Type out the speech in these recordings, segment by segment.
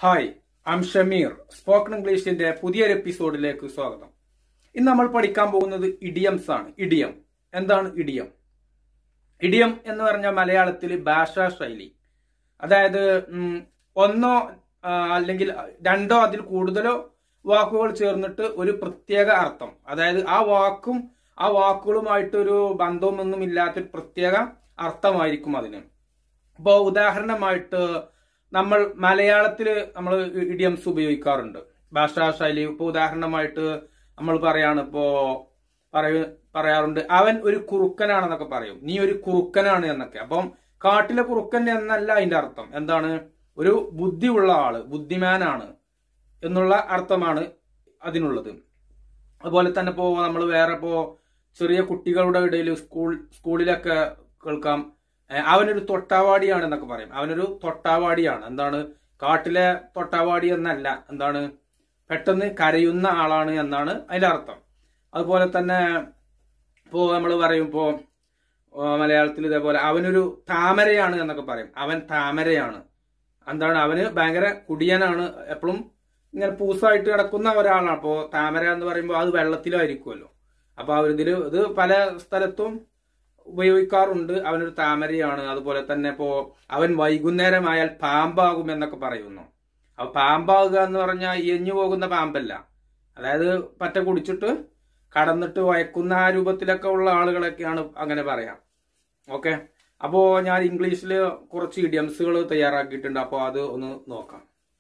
hi I'm Shameer spoken ഇംഗ്ലീഷിന്റെ പുതിയൊരു എപ്പിസോഡിലേക്ക് സ്വാഗതം ഇന്ന് നമ്മൾ പഠിക്കാൻ പോകുന്നത് ഇഡിയംസ് ആണ് ഇഡിയം എന്താണ് ഇഡിയം ഇഡിയം എന്ന് പറഞ്ഞാൽ മലയാളത്തിൽ ഭാഷാ ശൈലി അതായത് ഉം, ഒന്നോ ആ, അല്ലെങ്കിൽ രണ്ടോ അതിൽ കൂടുതലോ വാക്കുകൾ ചേർന്നിട്ട് ഒരു പ്രത്യേക അർത്ഥം അതായത് ആ വാക്കും ആ വാക്കുകളുമായിട്ടൊരു ബന്ധമൊന്നും ഇല്ലാത്തൊരു പ്രത്യേക അർത്ഥമായിരിക്കും അതിന് ഇപ്പോൾ ഉദാഹരണമായിട്ട് നമ്മൾ മലയാളത്തിൽ നമ്മൾ ഇഡിയംസ് ഉപയോഗിക്കാറുണ്ട് ഭാഷാ ശൈലി ഇപ്പോൾ ഉദാഹരണമായിട്ട് നമ്മൾ പറയാണ് ഇപ്പോ പറയ പറയാറുണ്ട് അവൻ ഒരു കുറുക്കനാണെന്നൊക്കെ പറയും നീ ഒരു കുറുക്കനാണ് എന്നൊക്കെ അപ്പം കാട്ടിലെ കുറുക്കൻ എന്നല്ല അതിന്റെ അർത്ഥം എന്താണ് ഒരു ബുദ്ധിയുള്ള ആള് ബുദ്ധിമാനാണ് എന്നുള്ള അർത്ഥമാണ് അതിനുള്ളത് അതുപോലെ തന്നെ ഇപ്പോ നമ്മൾ വേറെ ഇപ്പോ ചെറിയ കുട്ടികളുടെ ഇടയിൽ സ്കൂൾ സ്കൂളിലൊക്കെ കേൾക്കാം ഏ, അവനൊരു തൊട്ടാവാടിയാണ് എന്നൊക്കെ പറയും അവനൊരു തൊട്ടാവാടിയാണ് എന്താണ് കാട്ടിലെ തൊട്ടാവാടി എന്നല്ല എന്താണ് പെട്ടെന്ന് കരയുന്ന ആളാണ് എന്നാണ് അതിന്റെ അർത്ഥം അതുപോലെ തന്നെ ഇപ്പോ നമ്മൾ പറയും ഇപ്പോ മലയാളത്തിൽ ഇതേപോലെ അവനൊരു താമരയാണ് എന്നൊക്കെ പറയും അവൻ താമരയാണ് എന്താണ് അവന് ഭയങ്കര കുടിയനാണ് എപ്പോഴും ഇങ്ങനെ പൂസായിട്ട് കിടക്കുന്ന ഒരാളാണ് അപ്പോ താമര എന്ന് പറയുമ്പോൾ അത് വെള്ളത്തിലായിരിക്കുമല്ലോ അപ്പൊ അവരിതില് ഇത് പല സ്ഥലത്തും ഉപയോഗിക്കാറുണ്ട് അവനൊരു താമരയാണ് അതുപോലെ തന്നെ ഇപ്പോ അവൻ വൈകുന്നേരമായാൽ പാമ്പാകും എന്നൊക്കെ പറയുന്നു അപ്പൊ പാമ്പാകുക എന്ന് പറഞ്ഞാൽ എഞ്ഞു പോകുന്ന പാമ്പല്ല അതായത് പറ്റ കുടിച്ചിട്ട് കടന്നിട്ട് വയക്കുന്ന ആ രൂപത്തിലൊക്കെ ഉള്ള ആളുകളൊക്കെയാണ് അങ്ങനെ പറയാം ഓക്കെ അപ്പോ ഞാൻ ഇംഗ്ലീഷിൽ കുറച്ച് ഇഡിയംസുകൾ തയ്യാറാക്കിയിട്ടുണ്ട് അപ്പോൾ അത് ഒന്ന് നോക്കാം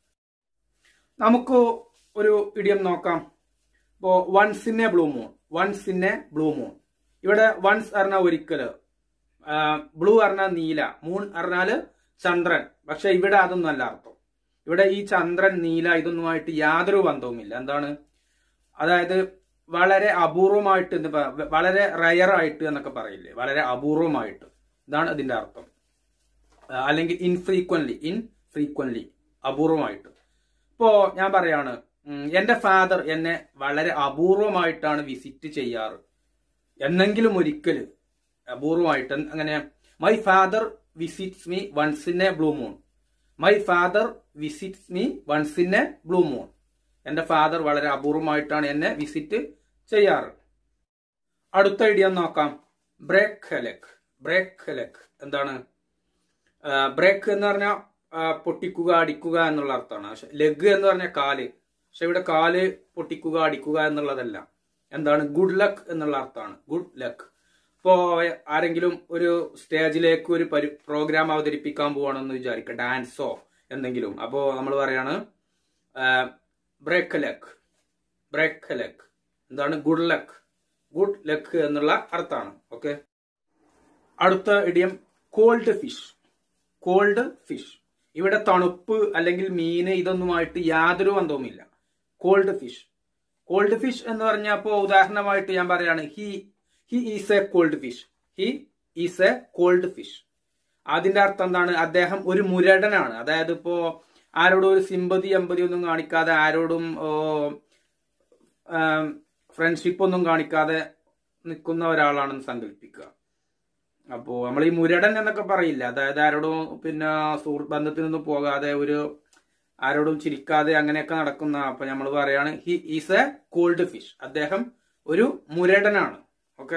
നമുക്ക് ഒരു ഇഡിയം നോക്കാം ഇപ്പോ once in a blue moon once in a blue moon ഇവിടെ വൺസ് പറഞ്ഞ ഒരിക്കല് ബ്ലൂ പറഞ്ഞാൽ നീല മൂൺ പറഞ്ഞാല് ചന്ദ്രൻ പക്ഷെ ഇവിടെ അതൊന്നും അല്ല അർത്ഥം ഇവിടെ ഈ ചന്ദ്രൻ നീല ഇതൊന്നുമായിട്ട് യാതൊരു ബന്ധവുമില്ല എന്താണ് അതായത് വളരെ അപൂർവമായിട്ട് എന്ന് പ- വളരെ റയർ ആയിട്ട് എന്നൊക്കെ പറയില്ലേ വളരെ അപൂർവമായിട്ട് ഇതാണ് ഇതിന്റെ അർത്ഥം ആ, അല്ലെങ്കിൽ ഇൻഫ്രീക്വൻലി ഇൻഫ്രീക്വൻലി അപൂർവമായിട്ട് ഇപ്പോ ഞാൻ പറയാണ് ഉം, എന്റെ ഫാദർ എന്നെ വളരെ അപൂർവമായിട്ടാണ് വിസിറ്റ് ചെയ്യാറ് എന്നെങ്കിലും ഒരിക്കൽ അപൂർവമായിട്ട് അങ്ങനെ my father visits me once in a blue moon my father visits me once in a blue moon എന്റെ ഫാദർ വളരെ അപൂർവമായിട്ടാണ് എന്നെ വിസിറ്റ് ചെയ്യാറ് അടുത്ത ഐഡിയ നോക്കാം ബ്രേക്ക് ഹെലക് ബ്രേക്ക് ഹെലക് എന്താണ് ബ്രേക്ക് എന്ന് പറഞ്ഞാൽ പൊട്ടിക്കുക അടിക്കുക എന്നുള്ള അർത്ഥമാണ് പക്ഷെ ലെഗ് എന്ന് പറഞ്ഞാൽ കാല് പക്ഷെ ഇവിടെ കാല് പൊട്ടിക്കുക അടിക്കുക എന്നുള്ളതല്ല എന്താണ് ഗുഡ് ലക്ക് എന്നുള്ള അർത്ഥമാണ് ഗുഡ് ലക്ക് ഇപ്പോ ആരെങ്കിലും ഒരു സ്റ്റേജിലേക്ക് ഒരു പരി പ്രോഗ്രാം അവതരിപ്പിക്കാൻ പോവാണെന്ന് വിചാരിക്കുക ഡാൻസോ എന്തെങ്കിലും അപ്പോ നമ്മൾ പറയാണ് ബ്രേക്ക് ലക്ക് ബ്രേക്ക് ലക്ക് എന്താണ് ഗുഡ് ലക്ക് ഗുഡ് ലക്ക് എന്നുള്ള അർത്ഥമാണ് ഓക്കെ അടുത്ത idiom cold fish cold fish ഇവിടെ തണുപ്പ് അല്ലെങ്കിൽ മീന് ഇതൊന്നുമായിട്ട് യാതൊരു ബന്ധവുമില്ല കോൾഡ് ഫിഷ് കോൾഡ് ഫിഷ് എന്ന് പറഞ്ഞാൽ ഇപ്പോ ഉദാഹരണമായിട്ട് ഞാൻ പറയാണ് he he is a cold fish he is a cold fish അതിന്റെ അർത്ഥം എന്താണ് അദ്ദേഹം ഒരു മുരടനാണ് അതായത് ഇപ്പോ ആരോടും ഒരു സിമ്പതി എമ്പതി ഒന്നും കാണിക്കാതെ ആരോടും ഫ്രണ്ട്ഷിപ്പ് ഒന്നും കാണിക്കാതെ നിൽക്കുന്ന ഒരാളാണെന്ന് സങ്കല്പിക്കുക അപ്പോ നമ്മൾ ഈ മുരടൻ എന്നൊക്കെ പറയില്ല അതായത് ആരോടും പിന്നെ സുഹൃത്ത് ബന്ധത്തിനൊന്നും പോകാതെ ഒരു ആരോടും ചിരിക്കാതെ അങ്ങനെയൊക്കെ നടക്കുന്ന അപ്പൊ നമ്മൾ പറയാണ് he is a cold fish അദ്ദേഹം ഒരു മുരടനാണ് ഓക്കെ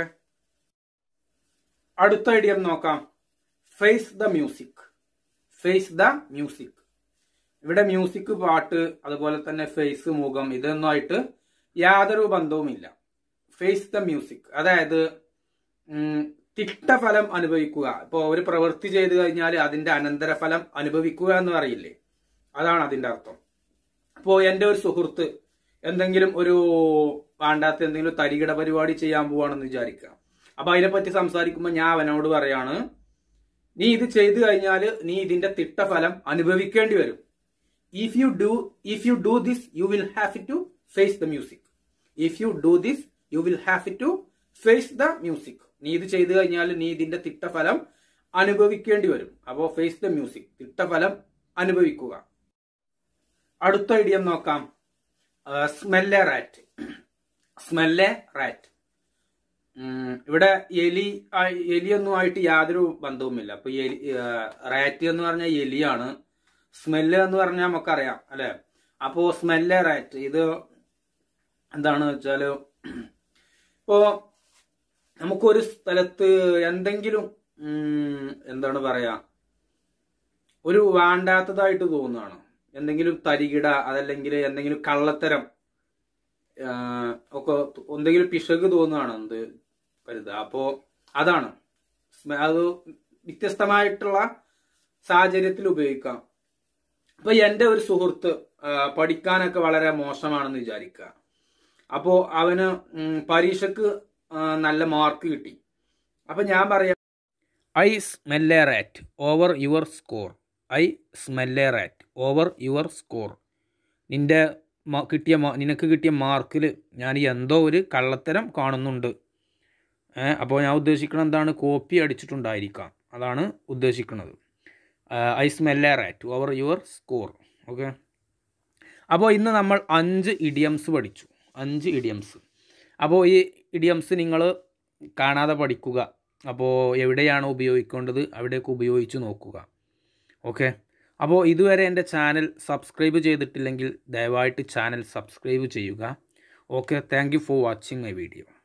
അടുത്ത ഐഡിയം നോക്കാം face the music face the music ഇവിടെ മ്യൂസിക് പാട്ട് അതുപോലെ തന്നെ ഫേസ് മുഖം ഇതൊന്നുമായിട്ട് യാതൊരു ബന്ധവുമില്ല ഫേസ് ദ മ്യൂസിക് അതായത് ഉം, തിക്തഫലം അനുഭവിക്കുക ഇപ്പോൾ ഒരു പ്രവൃത്തി ചെയ്തു കഴിഞ്ഞാൽ അതിന്റെ അനന്തരഫലം അനുഭവിക്കുക എന്ന് പറയില്ലേ അതാണ് അതിന്റെ അർത്ഥം ഇപ്പോൾ എൻ്റെ ഒരു സുഹൃത്ത് എന്തെങ്കിലും ഒരു വേണ്ടാത്ത എന്തെങ്കിലും തരികിട പരിപാടി ചെയ്യാൻ പോവാണെന്ന് വിചാരിക്കുക അപ്പൊ അതിനെപ്പറ്റി സംസാരിക്കുമ്പോൾ ഞാൻ അവനോട് പറയാണ് നീ ഇത് ചെയ്തു കഴിഞ്ഞാൽ നീ ഇതിന്റെ തിട്ടഫലം അനുഭവിക്കേണ്ടി വരും if you do if you do this you will have to face the music if you do this you will have to face the music നീ ഇത് ചെയ്തു കഴിഞ്ഞാൽ നീ ഇതിന്റെ തിട്ടഫലം അനുഭവിക്കേണ്ടി വരും അപ്പോൾ ഫേസ് ദ മ്യൂസിക് തിട്ടഫലം അനുഭവിക്കുക അടുത്ത ഐഡിയം നോക്കാം സ്മെല്ലെ റാറ്റ് സ്മെല്ലെ റാറ്റ് ഇവിടെ എലി ആ- എലിയൊന്നുമായിട്ട് യാതൊരു ബന്ധവുമില്ല അപ്പൊ എലി റാറ്റ് എന്ന് പറഞ്ഞാൽ എലിയാണ് സ്മെല്ല് എന്ന് പറഞ്ഞാൽ നമുക്കറിയാം അല്ലെ അപ്പോ സ്മെല്ല് റാറ്റ് ഇത് എന്താണ് വെച്ചാല് ഇപ്പോ നമുക്കൊരു സ്ഥലത്ത് എന്തെങ്കിലും ഉം, എന്താണ് പറയാ ഒരു വേണ്ടാത്തതായിട്ട് തോന്നുകയാണ് എന്തെങ്കിലും തരികിട അതല്ലെങ്കിൽ എന്തെങ്കിലും കള്ളത്തരം ആ, ഒക്കെ എന്തെങ്കിലും പിശക് തോന്നുകയാണ് എന്ത് കരുതുക അപ്പോ അതാണ് സ്മ- അത് വ്യത്യസ്തമായിട്ടുള്ള സാഹചര്യത്തിൽ ഉപയോഗിക്കാം അപ്പൊ എന്റെ ഒരു സുഹൃത്ത് ആ, പഠിക്കാനൊക്കെ വളരെ മോശമാണെന്ന് വിചാരിക്കുക അപ്പോ അവന് ഉം, പരീക്ഷക്ക് ആ, നല്ല മാർക്ക് കിട്ടി അപ്പൊ ഞാൻ പറയാം I smell rat over your score I smell rat over your score നിന്റെ മ- കിട്ടിയ മാ- നിനക്ക് കിട്ടിയ മാർക്കിൽ ഞാൻ എന്തോ ഒരു കള്ളത്തരം കാണുന്നുണ്ട് അപ്പോൾ ഞാൻ ഉദ്ദേശിക്കുന്നത് എന്താണ് കോപ്പി അടിച്ചിട്ടുണ്ടായിരിക്കാം അതാണ് ഉദ്ദേശിക്കുന്നത് I smell rat over your score okay അപ്പോൾ ഇന്ന് നമ്മൾ അഞ്ച് ഇഡിയംസ് പഠിച്ചു അഞ്ച് ഇഡിയംസ് അപ്പോൾ ഈ ഇഡിയംസ് നിങ്ങൾ കാണാതെ പഠിക്കുക അപ്പോൾ എവിടെയാണോ ഉപയോഗിക്കേണ്ടത് അവിടേക്ക് ഉപയോഗിച്ച് നോക്കുക ഓക്കെ അപ്പോൾ ഇതുവരെ എൻ്റെ ചാനൽ സബ്സ്ക്രൈബ് ചെയ്തിട്ടില്ലെങ്കിൽ ദയവായിട്ട് ചാനൽ സബ്സ്ക്രൈബ് ചെയ്യുക okay thank you for watching my video